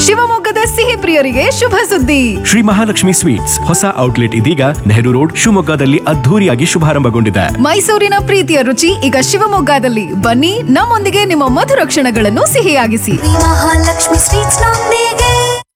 ಶಿವಮೊಗ್ಗದ ಸಿಹಿ ಪ್ರಿಯರಿಗೆ ಶುಭ ಸುದ್ದಿ ಶ್ರೀ ಮಹಾಲಕ್ಷ್ಮಿ ಸ್ವೀಟ್ಸ್ ಹೊಸ ಔಟ್ಲೆಟ್ ಇದೀಗ ನೆಹರು ರೋಡ್ ಶಿವಮೊಗ್ಗದಲ್ಲಿ ಅದ್ಧೂರಿಯಾಗಿ ಶುಭಾರಂಭಗೊಂಡಿದೆ ಮೈಸೂರಿನ ಪ್ರೀತಿಯ ರುಚಿ ಈಗ ಶಿವಮೊಗ್ಗದಲ್ಲಿ ಬನ್ನಿ ನಮ್ಮೊಂದಿಗೆ ನಿಮ್ಮ ಮಧುರ ಕ್ಷಣಗಳನ್ನು ಸಿಹಿಯಾಗಿಸಿ ಮಹಾಲಕ್ಷ್ಮಿ ಸ್ವೀಟ್ಸ್ ನೊಂದಿಗೆ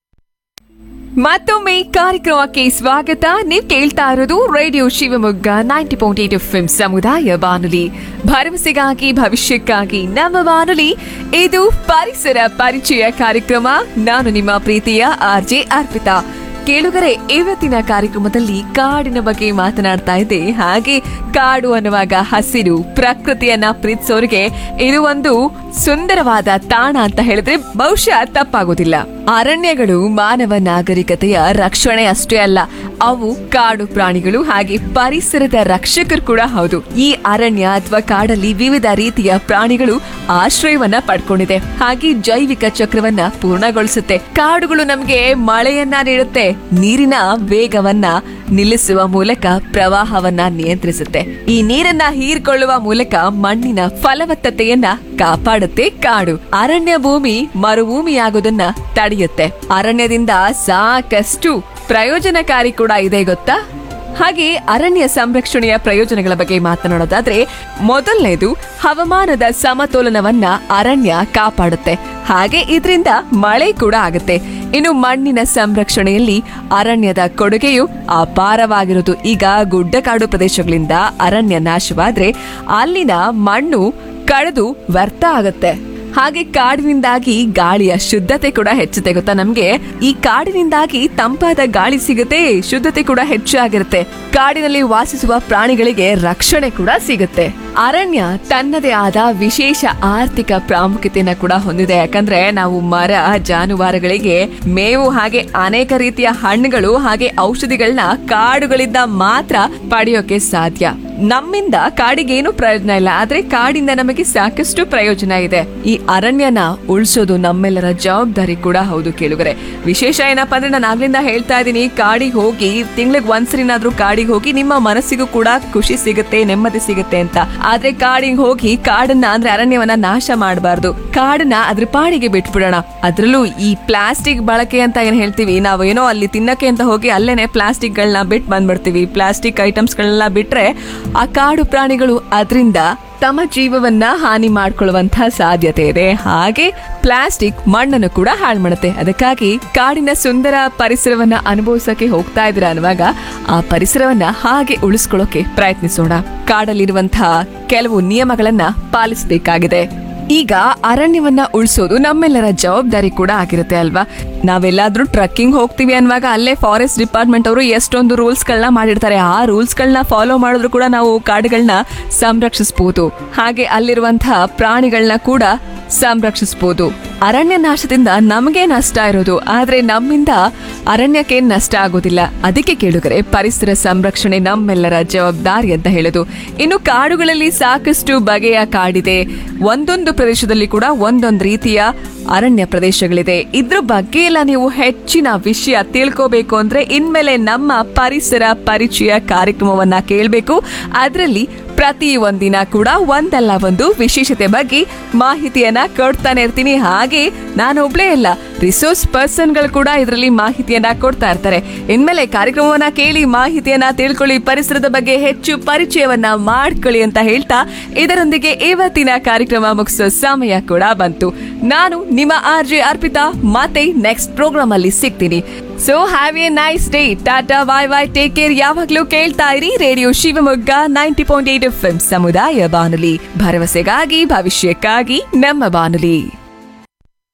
ಮತ್ತೊಮ್ಮೆ ಕಾರ್ಯಕ್ರಮಕ್ಕೆ ಸ್ವಾಗತ ನೀವು ಕೇಳ್ತಾ ಇರೋದು radio Shivamogga ninety point eight F ಸಮುದಾಯ ಬಾನುಲಿ ಭರವಸೆಗಾಗಿ ಭವಿಷ್ಯಕ್ಕಾಗಿ ನಮ್ಮ ಬಾನುಲಿ ಇದು ಪರಿಸರ ಪರಿಚಯ ಕಾರ್ಯಕ್ರಮ ನಾನು ನಿಮ್ಮ ಪ್ರೀತಿಯ ಆರ್ ಜೆ ಅರ್ಪಿತಾ ಕೇಳುಗರೆ ಇವತ್ತಿನ ಕಾರ್ಯಕ್ರಮದಲ್ಲಿ ಕಾಡಿನ ಬಗ್ಗೆ ಮಾತನಾಡ್ತಾ ಇದ್ದೆ ಹಾಗೆ ಕಾಡು ಅನ್ನುವಾಗ ಹಸಿರು ಪ್ರಕೃತಿಯನ್ನ ಪ್ರೀತಿಸೋರಿಗೆ ಇದು ಒಂದು ಸುಂದರವಾದ ತಾಣ ಅಂತ ಹೇಳಿದ್ರೆ ಬಹುಶಃ ತಪ್ಪಾಗೋದಿಲ್ಲ ಅರಣ್ಯಗಳು ಮಾನವ ನಾಗರಿಕತೆಯ ರಕ್ಷಣೆ ಅಷ್ಟೇ ಅಲ್ಲ ಅವು ಕಾಡು ಪ್ರಾಣಿಗಳು ಹಾಗೆ ಪರಿಸರದ ರಕ್ಷಕರು ಕೂಡ ಹೌದು ಈ ಅರಣ್ಯ ಅಥವಾ ಕಾಡಲ್ಲಿ ವಿವಿಧ ರೀತಿಯ ಪ್ರಾಣಿಗಳು ಆಶ್ರಯವನ್ನ ಪಡ್ಕೊಂಡಿದೆ ಹಾಗೆ ಜೈವಿಕ ಚಕ್ರವನ್ನ ಪೂರ್ಣಗೊಳಿಸುತ್ತೆ ಕಾಡುಗಳು ನಮಗೆ ಮಳೆಯನ್ನ ನೀಡುತ್ತೆ ನೀರಿನ ವೇಗವನ್ನ ನಿಲ್ಲಿಸುವ ಮೂಲಕ ಪ್ರವಾಹವನ್ನ ನಿಯಂತ್ರಿಸುತ್ತೆ ಈ ನೀರನ್ನ ಹೀರ್ಕೊಳ್ಳುವ ಮೂಲಕ ಮಣ್ಣಿನ ಫಲವತ್ತತೆಯನ್ನ ಕಾಪಾಡುತ್ತೆ ಕಾಡು ಅರಣ್ಯ ಭೂಮಿ ಮರುಭೂಮಿಯಾಗೋದನ್ನ ತಡೆಯುತ್ತೆ ಅರಣ್ಯದಿಂದ ಸಾಕಷ್ಟು ಪ್ರಯೋಜನಕಾರಿ ಕೂಡ ಇದೆ ಗೊತ್ತಾ ಹಾಗೆ ಅರಣ್ಯ ಸಂರಕ್ಷಣೆಯ ಪ್ರಯೋಜನಗಳ ಬಗ್ಗೆ ಮಾತನಾಡೋದಾದ್ರೆ ಮೊದಲನೇದು ಹವಾಮಾನದ ಸಮತೋಲನವನ್ನ ಅರಣ್ಯ ಕಾಪಾಡುತ್ತೆ ಹಾಗೆ ಇದರಿಂದ ಮಳೆ ಕೂಡ ಆಗುತ್ತೆ ಇನ್ನು ಮಣ್ಣಿನ ಸಂರಕ್ಷಣೆಯಲ್ಲಿ ಅರಣ್ಯದ ಕೊಡುಗೆಯು ಅಪಾರವಾಗಿರೋದು ಈಗ ಗುಡ್ಡಕಾಡು ಪ್ರದೇಶಗಳಿಂದ ಅರಣ್ಯ ನಾಶವಾದ್ರೆ ಅಲ್ಲಿನ ಮಣ್ಣು ಕಳೆದು ವ್ಯರ್ಥ ಆಗತ್ತೆ ಹಾಗೆ ಕಾಡಿನಿಂದಾಗಿ ಗಾಳಿಯ ಶುದ್ಧತೆ ಕೂಡ ಹೆಚ್ಚುತ್ತೆ ಗೊತ್ತಾ ನಮ್ಗೆ ಈ ಕಾಡಿನಿಂದಾಗಿ ತಂಪಾದ ಗಾಳಿ ಸಿಗುತ್ತೆ ಶುದ್ಧತೆ ಕೂಡ ಹೆಚ್ಚಾಗಿರುತ್ತೆ ಕಾಡಿನಲ್ಲಿ ವಾಸಿಸುವ ಪ್ರಾಣಿಗಳಿಗೆ ರಕ್ಷಣೆ ಕೂಡ ಸಿಗುತ್ತೆ ಅರಣ್ಯ ತನ್ನದೇ ಆದ ವಿಶೇಷ ಆರ್ಥಿಕ ಪ್ರಾಮುಖ್ಯತೆಯನ್ನ ಕೂಡ ಹೊಂದಿದೆ ಯಾಕಂದ್ರೆ ನಾವು ಮರ ಜಾನುವಾರುಗಳಿಗೆ ಮೇವು ಹಾಗೆ ಅನೇಕ ರೀತಿಯ ಹಣ್ಣುಗಳು ಹಾಗೆ ಔಷಧಿಗಳನ್ನ ಕಾಡುಗಳಿಂದ ಮಾತ್ರ ಪಡೆಯೋಕೆ ಸಾಧ್ಯ ನಮ್ಮಿಂದ ಕಾಡಿಗೇನು ಪ್ರಯೋಜನ ಇಲ್ಲ ಆದ್ರೆ ಕಾಡಿಂದ ನಮಗೆ ಸಾಕಷ್ಟು ಪ್ರಯೋಜನ ಇದೆ ಈ ಅರಣ್ಯನ ಉಳಿಸೋದು ನಮ್ಮೆಲ್ಲರ ಜವಾಬ್ದಾರಿ ಕೂಡ ಹೌದು ಕೇಳುಗರೆ ವಿಶೇಷ ಏನಪ್ಪಾ ಅಂದ್ರೆ ನಾನು ಆಗ್ಲಿಂದ ಹೇಳ್ತಾ ಇದ್ದೀನಿ ಕಾಡಿಗೆ ಹೋಗಿ ತಿಂಗ್ಳಿಗೆ ಒಂದ್ಸರಿನಾದ್ರೂ ಕಾಡಿಗೆ ಹೋಗಿ ನಿಮ್ಮ ಮನಸ್ಸಿಗೂ ಕೂಡ ಖುಷಿ ಸಿಗುತ್ತೆ ನೆಮ್ಮದಿ ಸಿಗುತ್ತೆ ಅಂತ ಆದ್ರೆ ಕಾಡಿಗೆ ಹೋಗಿ ಕಾಡನ್ನ ಅಂದ್ರೆ ಅರಣ್ಯವನ್ನ ನಾಶ ಮಾಡಬಾರ್ದು ಕಾಡನ್ನ ಅದ್ರ ಪಾಡಿಗೆ ಬಿಟ್ಬಿಡೋಣ ಅದ್ರಲ್ಲೂ ಈ ಪ್ಲಾಸ್ಟಿಕ್ ಬಳಕೆ ಅಂತ ಏನ್ ಹೇಳ್ತೀವಿ ನಾವು ಏನೋ ಅಲ್ಲಿ ತಿನ್ನಕ್ಕೆ ಅಂತ ಹೋಗಿ ಅಲ್ಲೇನೆ ಪ್ಲಾಸ್ಟಿಕ್ ಗಳನ್ನ ಬಿಟ್ಟು ಬಂದ್ಬಿಡ್ತೀವಿ ಪ್ಲಾಸ್ಟಿಕ್ ಐಟಮ್ಸ್ ಗಳನ್ನ ಬಿಟ್ರೆ ಆ ಕಾಡು ಪ್ರಾಣಿಗಳು ಅದರಿಂದ ತಮ್ಮ ಜೀವವನ್ನ ಹಾನಿ ಮಾಡ್ಕೊಳ್ಳುವಂತಹ ಸಾಧ್ಯತೆ ಇದೆ ಹಾಗೆ ಪ್ಲಾಸ್ಟಿಕ್ ಮಣ್ಣನ್ನು ಕೂಡ ಹಾಳು ಮಾಡುತ್ತೆ ಅದಕ್ಕಾಗಿ ಕಾಡಿನ ಸುಂದರ ಪರಿಸರವನ್ನ ಅನುಭವಿಸಕ್ಕೆ ಹೋಗ್ತಾ ಇದ್ದೀರಾ ಅನ್ನುವಾಗ ಆ ಪರಿಸರವನ್ನ ಹಾಗೆ ಉಳಿಸ್ಕೊಳ್ಳೋಕೆ ಪ್ರಯತ್ನಿಸೋಣ ಕಾಡಲ್ಲಿರುವಂತಹ ಕೆಲವು ನಿಯಮಗಳನ್ನ ಪಾಲಿಸಬೇಕಾಗಿದೆ ಈಗ ಅರಣ್ಯವನ್ನ ಉಳಿಸೋದು ನಮ್ಮೆಲ್ಲರ ಜವಾಬ್ದಾರಿ ಕೂಡ ಆಗಿರುತ್ತೆ ಅಲ್ವಾ ನಾವೆಲ್ಲಾದ್ರೂ ಟ್ರಕ್ಕಿಂಗ್ ಹೋಗ್ತೀವಿ ಅನ್ನುವಾಗ ಅಲ್ಲೇ ಫಾರೆಸ್ಟ್ ಡಿಪಾರ್ಟ್ಮೆಂಟ್ ಅವರು ಎಷ್ಟೊಂದು ರೂಲ್ಸ್ ಗಳನ್ನ ಮಾಡಿರ್ತಾರೆ ಆ ರೂಲ್ಸ್ ಗಳನ್ನ ಫಾಲೋ ಮಾಡಿದ್ರು ಕೂಡ ನಾವು ಕಾಡುಗಳನ್ನ ಸಂರಕ್ಷಿಸಬಹುದು ಹಾಗೆ ಅಲ್ಲಿರುವಂತಹ ಪ್ರಾಣಿಗಳನ್ನ ಕೂಡ ಸಂರಕ್ಷಿಸಬಹುದು ಅರಣ್ಯ ನಾಶದಿಂದ ನಮಗೆ ನಷ್ಟ ಇರೋದು ಆದ್ರೆ ನಮ್ಮಿಂದ ಅರಣ್ಯಕ್ಕೆ ನಷ್ಟ ಆಗೋದಿಲ್ಲ ಅದಕ್ಕೆ ಕೇಳುಗರೆ ಪರಿಸರ ಸಂರಕ್ಷಣೆ ನಮ್ಮೆಲ್ಲರ ಜವಾಬ್ದಾರಿ ಅಂತ ಹೇಳೋದು ಇನ್ನು ಕಾಡುಗಳಲ್ಲಿ ಸಾಕಷ್ಟು ಬಗೆಯ ಕಾಡಿದೆ ಒಂದೊಂದು ಪ್ರದೇಶದಲ್ಲಿ ಕೂಡ ಒಂದೊಂದು ರೀತಿಯ ಅರಣ್ಯ ಪ್ರದೇಶಗಳಿದೆ ಇದ್ರ ಬಗ್ಗೆ ಎಲ್ಲ ನೀವು ಹೆಚ್ಚಿನ ವಿಷಯ ತಿಳ್ಕೋಬೇಕು ಅಂದ್ರೆ ಇನ್ಮೇಲೆ ನಮ್ಮ ಪರಿಸರ ಪರಿಚಯ ಕಾರ್ಯಕ್ರಮವನ್ನ ಕೇಳಬೇಕು ಅದರಲ್ಲಿ ಪ್ರತಿ ಒಂದಿನ ಕೂಡ ಒಂದಲ್ಲ ಒಂದು ವಿಶೇಷತೆ ಬಗ್ಗೆ ಮಾಹಿತಿಯನ್ನ ಕೊಡ್ತಾನೆ ಇರ್ತೀನಿ ಹಾಗೆ ನಾನು ಒಬ್ಳೇ ಅಲ್ಲ ರಿಸೋರ್ಸ್ ಪರ್ಸನ್ಗಳು ಕೂಡ ಇದರಲ್ಲಿ ಮಾಹಿತಿಯನ್ನ ಕೊಡ್ತಾ ಇರ್ತಾರೆ ಇನ್ಮೇಲೆ ಕಾರ್ಯಕ್ರಮವನ್ನ ಕೇಳಿ ಮಾಹಿತಿಯನ್ನ ತಿಳ್ಕೊಳ್ಳಿ ಪರಿಸರದ ಬಗ್ಗೆ ಹೆಚ್ಚು ಪರಿಚಯವನ್ನ ಮಾಡ್ಕೊಳ್ಳಿ ಅಂತ ಹೇಳ್ತಾ ಇದರೊಂದಿಗೆ ಇವತ್ತಿನ ಕಾರ್ಯಕ್ರಮ ಮುಗಿಸೋ ಸಮಯ ಕೂಡ ಬಂತು ನಾನು ನಿಮ್ಮ ಆರ್ ಜೆ ಅರ್ಪಿತಾ ಮತ್ತೆ ನೆಕ್ಸ್ಟ್ ಪ್ರೋಗ್ರಾಮ್ ಅಲ್ಲಿ ಸಿಗ್ತೀನಿ so have a nice day tata bye bye take care ಯಾವಾಗ್ಲೂ ಕೇಳ್ತಾ ಇರಿ radio Shivamogga ninety point eight F ಸಮುದಾಯ ಬಾನುಲಿ ಭರವಸೆಗಾಗಿ ಭವಿಷ್ಯಕ್ಕಾಗಿ ನಮ್ಮ ಬಾನುಲಿ